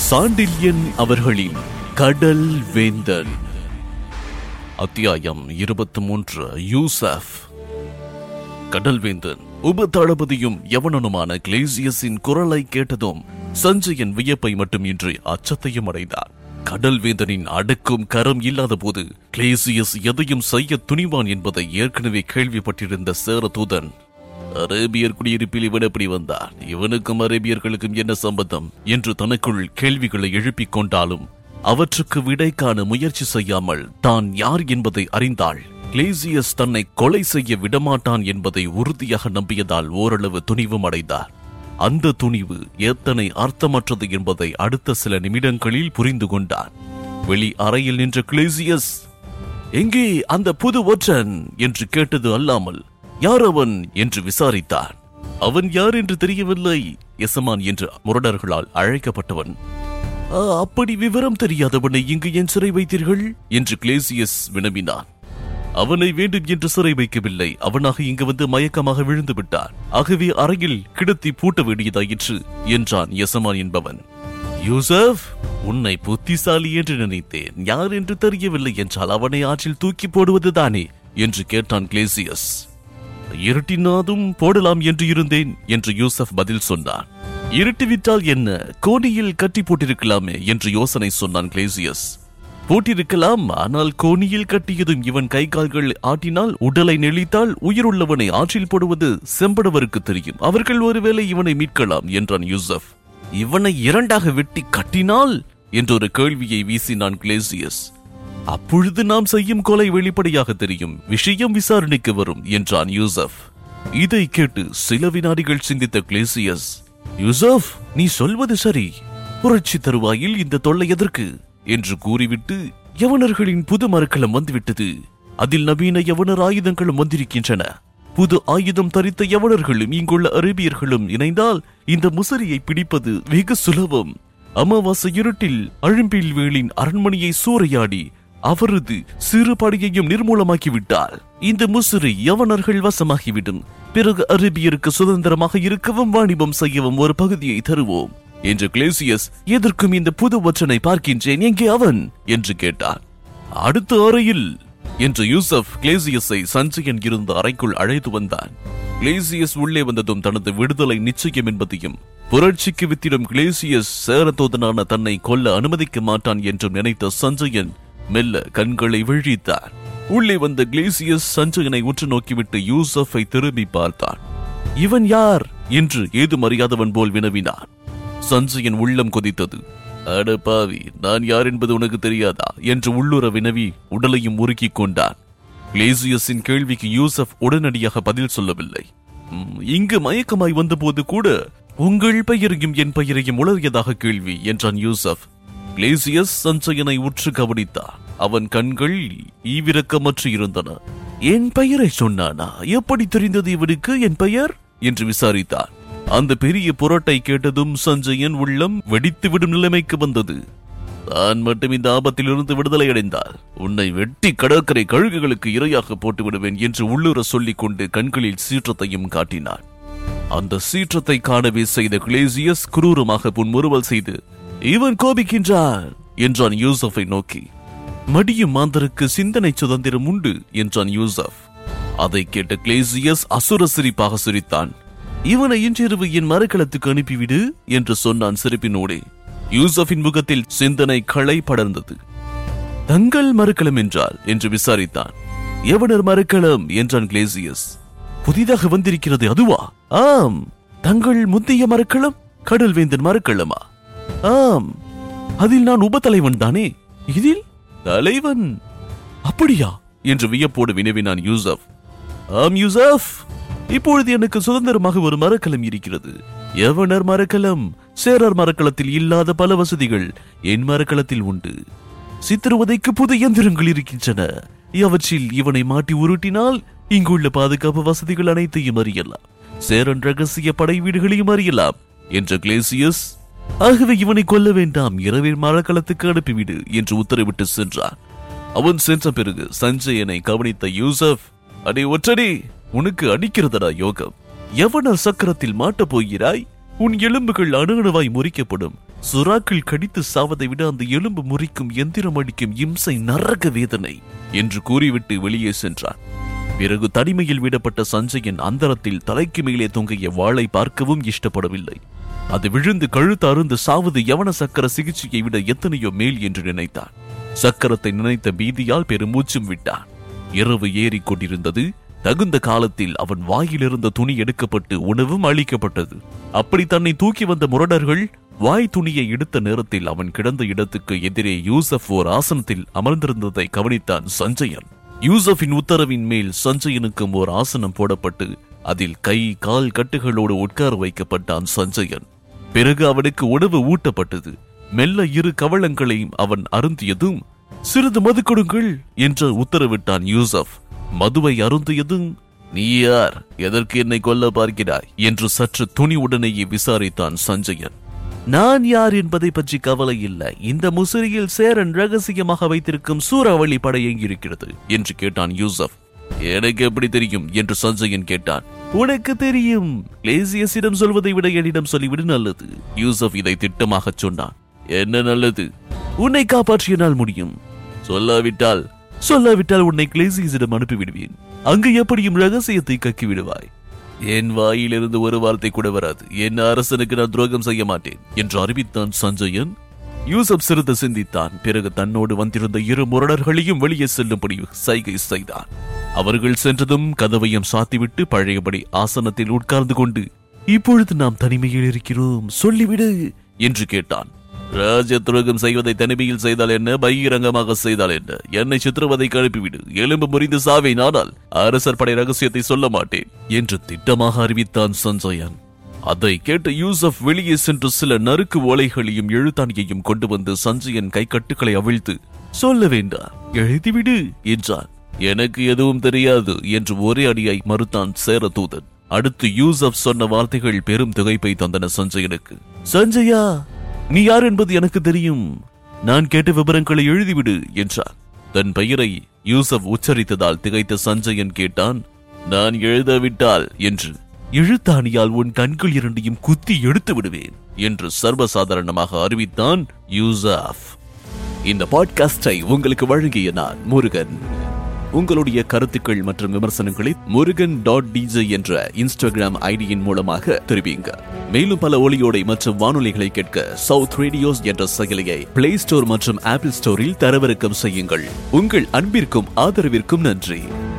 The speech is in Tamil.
சாண்டில்யன் அவர்களின் கடல் வேந்தன் அத்தியாயம் இருபத்தி மூன்று யூசப் கடல்வேந்தன் உப தளபதியும் யவனனுமான கிளேசியஸின் குரலை கேட்டதும் சஞ்சயன் வியப்பை மட்டுமின்றி அச்சத்தையும் அடைந்தார் கடல்வேந்தனின் அடக்கும் கரம் இல்லாத போது கிளேசியஸ் எதையும் செய்ய துணிவான் என்பதை ஏற்கனவே கேள்விப்பட்டிருந்த சேரதூதன் அரேபியர் குடியிருப்பில் இவன் எப்படி வந்தான் இவனுக்கும் அரேபியர்களுக்கும் என்ன சம்பந்தம் என்று தனக்குள் கேள்விகளை எழுப்பிக் கொண்டாலும் அவற்றுக்கு விடை காண முயற்சி செய்யாமல் தான் யார் என்பதை அறிந்தாள் கிளேசியஸ் தன்னை கொலை செய்ய விடமாட்டான் என்பதை உறுதியாக நம்பியதால் ஓரளவு துணிவும் அடைந்தார் அந்த துணிவு எத்தனை அர்த்தமற்றது என்பதை அடுத்த சில நிமிடங்களில் புரிந்து கொண்டார் வெளி அறையில் நின்ற கிளேசியஸ் எங்கே அந்த புது ஒற்றன் என்று கேட்டது அல்லாமல் யார் அவன் என்று விசாரித்தான் அவன் யார் என்று தெரியவில்லை எசமான் என்று முரடர்களால் அழைக்கப்பட்டவன் "ஆ, அப்படி விவரம் தெரியாதவனை இங்கு ஏன் சிறை வைத்தீர்கள் என்று கிளேசியஸ் வினவினான் அவனை வேண்டும் என்று சிறை வைக்கவில்லை அவனாக இங்கு வந்து மயக்கமாக விழுந்து விட்டான் ஆகவே அறையில் கிடத்தி பூட்ட வேண்டியதாயிற்று என்றான் எசமான் என்பவன் யூசப் உன்னை புத்திசாலி என்று நினைத்தேன் யார் என்று தெரியவில்லை என்றால் அவனை ஆற்றில் தூக்கி போடுவதுதானே என்று கேட்டான் கிளேசியஸ் இருட்டினாதும் போடலாம் என்று இருந்தேன் என்று யூசப் பதில் சொன்னான் இருட்டிவிட்டால் என்ன கோணியில் கட்டி போட்டிருக்கலாமே என்று யோசனை சொன்னான் கிளேசியஸ் போட்டிருக்கலாம் ஆனால் கோணியில் கட்டியதும் இவன் கை கால்கள் ஆட்டினால் உடலை நெளித்தால் உயிருள்ளவனை ஆற்றில் போடுவது செம்படவருக்கு தெரியும் அவர்கள் ஒருவேளை இவனை மீட்கலாம் என்றான் யூசப் இவனை இரண்டாக வெட்டி கட்டினால் என்றொரு கேள்வியை வீசினான் கிளேசியஸ் அப்பொழுது நாம் செய்யும் கொலை வெளிப்படையாக தெரியும் விஷயம் விசாரணைக்கு வரும் என்றான் யூசப் இதை கேட்டு சில வினாடிகள் சிந்தித்த கிளேசியஸ் யூசப் நீ சொல்வது சரி புரட்சி தருவாயில் இந்த தொல்லை எதற்கு என்று கூறிவிட்டு யவனர்களின் புது மறுக்களம் வந்துவிட்டது அதில் நவீன யவனர் ஆயுதங்களும் வந்திருக்கின்றன புது ஆயுதம் தரித்த யவனர்களும் இங்குள்ள அரேபியர்களும் இணைந்தால் இந்த முசரியை பிடிப்பது வெகு சுலபம் அமாவாசை இருட்டில் அழும்பில்வேளின் அரண்மனையை சூறையாடி அவரது சிறு படையையும் நிர்மூலமாக்கி விட்டால் இந்த முசிறி யவனர்கள் வசமாகிவிடும் பிறகு அரேபியருக்கு சுதந்திரமாக இருக்கவும் வாணிபம் செய்யவும் ஒரு பகுதியை தருவோம் என்று கிளேசியஸ் எதற்கும் இந்த புது ஒற்றனை பார்க்கின்றேன் எங்கே அவன் என்று கேட்டார் அடுத்த அறையில் என்று யூசப் கிளேசியஸை சஞ்சயன் இருந்த அறைக்குள் அழைத்து வந்தான் கிளேசியஸ் உள்ளே வந்ததும் தனது விடுதலை நிச்சயம் என்பதையும் புரட்சிக்கு வித்திடும் கிளேசியஸ் சேரத்தோதனான தன்னை கொல்ல அனுமதிக்க மாட்டான் என்றும் நினைத்த சஞ்சயன் மெல்ல கண்களை விழித்தார் உள்ளே வந்த கிளேசியஸ் சஞ்சயனை உற்று நோக்கிவிட்டு யூசஃபை திரும்பி பார்த்தான் இவன் யார் என்று ஏதும் அறியாதவன் போல் வினவினான் சஞ்சயன் உள்ளம் கொதித்தது அட பாவி நான் யார் என்பது உனக்கு தெரியாதா என்று உள்ளுர வினவி உடலையும் உருக்கிக் கொண்டான் கிளேசியஸின் கேள்விக்கு யூசப் உடனடியாக பதில் சொல்லவில்லை "ம், இங்கு மயக்கமாய் வந்தபோது கூட உங்கள் பெயரையும் என் பெயரையும் உளறியதாக கேள்வி என்றான் யூசப் கிளேசியஸ் சஞ்சயனை உற்று கவனித்தான் அவன் கண்கள் ஈவிரக்கமற்று இருந்தன என் பெயரை சொன்னானா எப்படி தெரிந்தது இவனுக்கு என் பெயர் என்று விசாரித்தான் அந்த பெரிய புரட்டை கேட்டதும் சஞ்சயன் உள்ளம் வெடித்துவிடும் நிலைமைக்கு வந்தது தான் மட்டும் இந்த ஆபத்திலிருந்து விடுதலை அடைந்தால் உன்னை வெட்டி கடற்கரை கழுகுகளுக்கு இரையாக போட்டு விடுவேன் என்று உள்ளுர சொல்லிக் கொண்டு கண்களில் சீற்றத்தையும் காட்டினான் அந்த சீற்றத்தை காணவே செய்த கிளேசியஸ் குரூரமாக புன்முறுவல் செய்து இவன் கோபிக்கின்றான் என்றான் யூசஃபை நோக்கி மடியும் மாந்தருக்கு சிந்தனை சுதந்திரம் உண்டு என்றான் யூசப் அதை கேட்ட கிளேசியஸ் அசுர சிரிப்பாக சிரித்தான் இவனை இன்றிரவு என் மறுக்களத்துக்கு அனுப்பிவிடு என்று சொன்னான் சிரிப்பினோடே யூசஃபின் முகத்தில் சிந்தனை களை படர்ந்தது தங்கள் மறுக்களம் என்றால் என்று விசாரித்தான் எவனர் மறுக்களம் என்றான் கிளேசியஸ் புதிதாக வந்திருக்கிறது அதுவா ஆம் தங்கள் முந்தைய மறுக்களம் கடல்வேந்தன் மறுக்களமா ஆம் அதில் நான் உபத்தலைவன் தானே இதில் தலைவன் அப்படியா என்று வியப்போடு வினவினான் யூசப் ஆம் யூசப் இப்பொழுது எனக்கு சுதந்திரமாக ஒரு மரக்கலம் இருக்கிறது எவனர் மரக்கலம் சேரர் மரக்கலத்தில் இல்லாத பல வசதிகள் என் மரக்கலத்தில் உண்டு சித்திரவதைக்கு புது இயந்திரங்கள் இருக்கின்றன அவற்றில் இவனை மாட்டி உருட்டினால் இங்குள்ள பாதுகாப்பு வசதிகள் அனைத்தையும் அறியலாம் சேரன் ரகசிய படை வீடுகளையும் அறியலாம் என்ற கிளேசியஸ் ஆகவே இவனை கொல்ல வேண்டாம் இரவில் மரக்கலத்துக்கு அனுப்பிவிடு என்று உத்தரவிட்டு சென்றான் அவன் சென்ற பிறகு சஞ்சயனை கவனித்த யூசப் அடே ஒற்றனே உனக்கு அடிக்கிறதடா யோகம் எவன சக்கரத்தில் மாட்டப் போகிறாய் உன் எலும்புகள் அணுகுணவாய் முறிக்கப்படும் சுறாக்கள் கடித்து சாவதை விட அந்த எலும்பு முறிக்கும் எந்திரம் அடிக்கும் இம்சை நரக வேதனை என்று கூறிவிட்டு வெளியே சென்றான் பிறகு தனிமையில் விடப்பட்ட சஞ்சயன் அந்தரத்தில் தலைக்கு மேலே தொங்கிய வாளை பார்க்கவும் இஷ்டப்படவில்லை அது விழுந்து கழுத்து அருந்து சாவது யவன சக்கர சிகிச்சையை விட எத்தனையோ மேல் என்று நினைத்தான் சக்கரத்தை நினைத்த பீதியால் பெருமூச்சும் விட்டான் இரவு ஏறிக் கொண்டிருந்தது தகுந்த காலத்தில் அவன் வாயிலிருந்த துணி எடுக்கப்பட்டு உணவும் அளிக்கப்பட்டது அப்படி தன்னை தூக்கி வந்த முரடர்கள் வாய் துணியை எடுத்த நேரத்தில் அவன் கிடந்த இடத்துக்கு எதிரே யூசப் ஓர் ஆசனத்தில் அமர்ந்திருந்ததை கவனித்தான் சஞ்சயன் யூசஃபின் உத்தரவின் மேல் சஞ்சயனுக்கும் ஓர் ஆசனம் போடப்பட்டு அதில் கை கால் கட்டுகளோடு உட்கார வைக்கப்பட்டான் சஞ்சயன் பிறகு அவனுக்கு உணவு ஊட்டப்பட்டது மெல்ல இரு கவளங்களையும் அவன் அருந்தியதும் சிறிது மது கொடுங்கள் என்று உத்தரவிட்டான் யூசப் மதுவை அருந்தியதும் நீ யார் எதற்கு என்னை கொல்ல பார்க்கிறாய் என்று சற்று துணிவுடனேயே விசாரித்தான் சஞ்சயன் நான் யார் என்பதை பற்றி கவலை இல்லை இந்த முசிறியில் சேரன் ரகசியமாக வைத்திருக்கும் சூறாவளி படை எங்கிருக்கிறது என்று கேட்டான் யூசப் எனக்கு எப்படி தெரியும் என்று சஞ்சயன் கேட்டான் உனக்கு தெரியும் லேசியஸிடம் சொல்வதை விட என்னிடம் சொல்லிவிடு நல்லது யூசப் இதை திட்டமாக சொன்னான் என்ன நல்லது உன்னை காப்பாற்றியனால் முடியும் சொல்லாவிட்டால் சொல்லாவிட்டால் உன்னை கிளேசியஸிடம் அனுப்பிவிடுவேன் அங்கு எப்படியும் ரகசியத்தை கக்கி விடுவாய் என் வாயிலிருந்து ஒரு வார்த்தை கூட வராது என் அரசனுக்கு நான் துரோகம் செய்ய மாட்டேன் என்று அறிவித்தான் சஞ்சயன் யூசப் சிறிது சிந்தித்தான் பிறகு தன்னோடு வந்திருந்த இரு முரடர்களையும் வெளியே செல்லும்படி சைகை செய்தான் அவர்கள் சென்றதும் கதவையும் சாத்திவிட்டு பழையபடி ஆசனத்தில் உட்கார்ந்து கொண்டு இப்பொழுது நாம் தனிமையில் இருக்கிறோம் சொல்லிவிடு என்று கேட்டான் ராஜ துரோகம் செய்வதை தனிமையில் செய்தால் என்ன பகிரங்கமாக செய்தால் என்ன என்னை சித்திரவதை அனுப்பிவிடு எலும்பு முறிந்து சாவேன் ஆனால் அரசர் படை ரகசியத்தை சொல்ல மாட்டேன் என்று திட்டமாக அறிவித்தான் சஞ்சயன் அதை கேட்ட யூசப் வெளியே சென்று சில நறுக்கு ஓலைகளையும் எழுத்தாணியையும் கொண்டு வந்து சஞ்சயன் கைக்கட்டுகளை அவிழ்த்து சொல்ல வேண்டாம் எழுதிவிடு என்றான் எனக்கு எதுவும் தெரியாது என்று ஒரே அடியாய் மறுத்தான் சேர தூதன் அடுத்து யூசப் சொன்ன வார்த்தைகள் பெரும் திகைப்பை தந்தன சஞ்சயனுக்கு சஞ்சயா நீ யார் என்பது எனக்கு தெரியும் நான் கேட்ட விவரங்களை எழுதிவிடு என்றார் தன் பெயரை யூசப் உச்சரித்ததால் திகைத்த சஞ்சயன் கேட்டான் நான் எழுதவிட்டால் என்று எழுத்தாணியால் உன் கண்கள் இரண்டையும் குத்தி எடுத்து விடுவேன் என்று சர்வசாதாரணமாக அறிவித்தான் யூசப் இந்த பாட்காஸ்டை உங்களுக்கு வழங்கிய நான் முருகன் உங்களுடைய கருத்துக்கள் மற்றும் விமர்சனங்களை முருகன் டாட் டிஜே என்ற இன்ஸ்டாகிராம் ஐடியின் மூலமாக தெரிவிங்க மேலும் பல ஒளியோடை மற்றும் வானொலிகளை கேட்க சவுத் ரேடியோஸ் என்ற செயலியை பிளே ஸ்டோர் மற்றும் ஆப்பிள் ஸ்டோரில் தரவிறக்கம் செய்யுங்கள் உங்கள் அன்பிற்கும் ஆதரவிற்கும் நன்றி